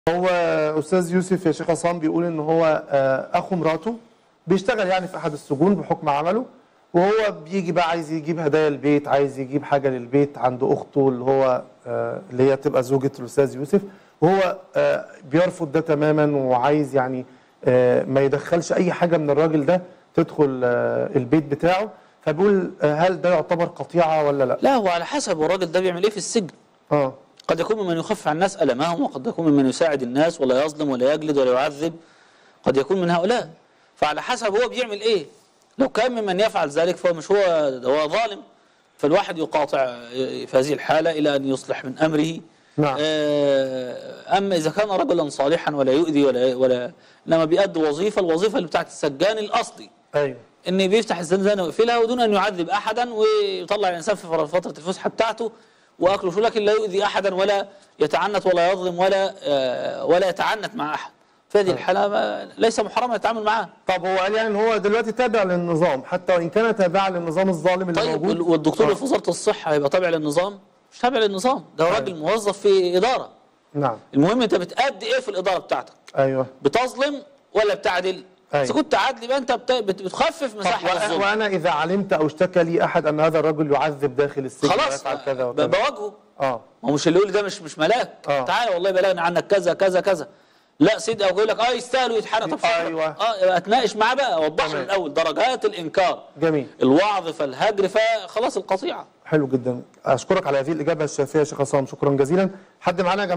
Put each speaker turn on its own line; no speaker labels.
هو استاذ يوسف يا شيخ عصام بيقول ان هو آه، اخو مراته بيشتغل يعني في احد السجون بحكم عمله وهو بيجي بقى عايز يجيب هدايا البيت عايز يجيب حاجه للبيت عند اخته اللي هو آه، اللي هي تبقى زوجة الاستاذ يوسف وهو آه، بيرفض ده تماما وعايز يعني آه، ما يدخلش اي حاجه من الراجل ده تدخل آه، البيت بتاعه فبيقول آه، هل ده يعتبر قطيعه ولا لا؟
لا هو على حسب هو الراجل ده بيعمل ايه في السجن
اه
قد يكون ممن يخفف عن الناس ألمهم وقد يكون ممن يساعد الناس ولا يظلم ولا يجلد ولا يعذب قد يكون من هؤلاء فعلى حسب هو بيعمل ايه لو كان ممن يفعل ذلك فهو مش هو هو ظالم فالواحد يقاطع في هذه الحالة إلى أن يصلح من أمره
نعم.
آه، أما إذا كان رجلا صالحا ولا يؤذي ولا ولا لما بيأدي وظيفة الوظيفة اللي بتاعت السجان الأصلي
ايوه
ان بيفتح الزنزانه ويقفلها ودون ان يعذب احدا ويطلع الانسان في فتره الفسحه بتاعته واكله شو لكن لا يؤذي احدا ولا يتعنت ولا يظلم ولا آه، ولا يتعنت مع احد في هذه الحاله ما- ليس محرما التعامل معاه
طب هو قال يعني ان هو دلوقتي تابع للنظام حتى وان كان تابعا للنظام الظالم اللي
طيب
موجود
وال- والدكتور
آه.
اللي في وزاره الصحه هيبقى تابع للنظام مش تابع للنظام ده
أيوة.
راجل موظف في اداره
نعم
المهم انت بتأدي ايه في الاداره بتاعتك
ايوه
بتظلم ولا بتعدل
أيوة.
اذا كنت عادل يبقى انت بت- بت- بتخفف
طب
مساحه
وأ-
الظلم
وانا اذا علمت او اشتكى لي احد ان هذا الرجل يعذب داخل السجن
خلاص
ويفعل كذا
ب-
وكذا
بواجهه
اه
ما هو مش اللي يقول ده مش مش ملاك
آه.
تعالى والله بلغني عنك كذا كذا كذا لا سيد او يقول لك اه يستاهلوا يتحرق طب شكرا.
أيوة.
اه يبقى اتناقش معاه بقى اوضح له
تمام.
من الاول درجات الانكار
جميل
الوعظ فالهجر فخلاص القطيعه
حلو جدا اشكرك على هذه الاجابه الشافيه يا شيخ عصام شكرا جزيلا حد معانا يا جماعه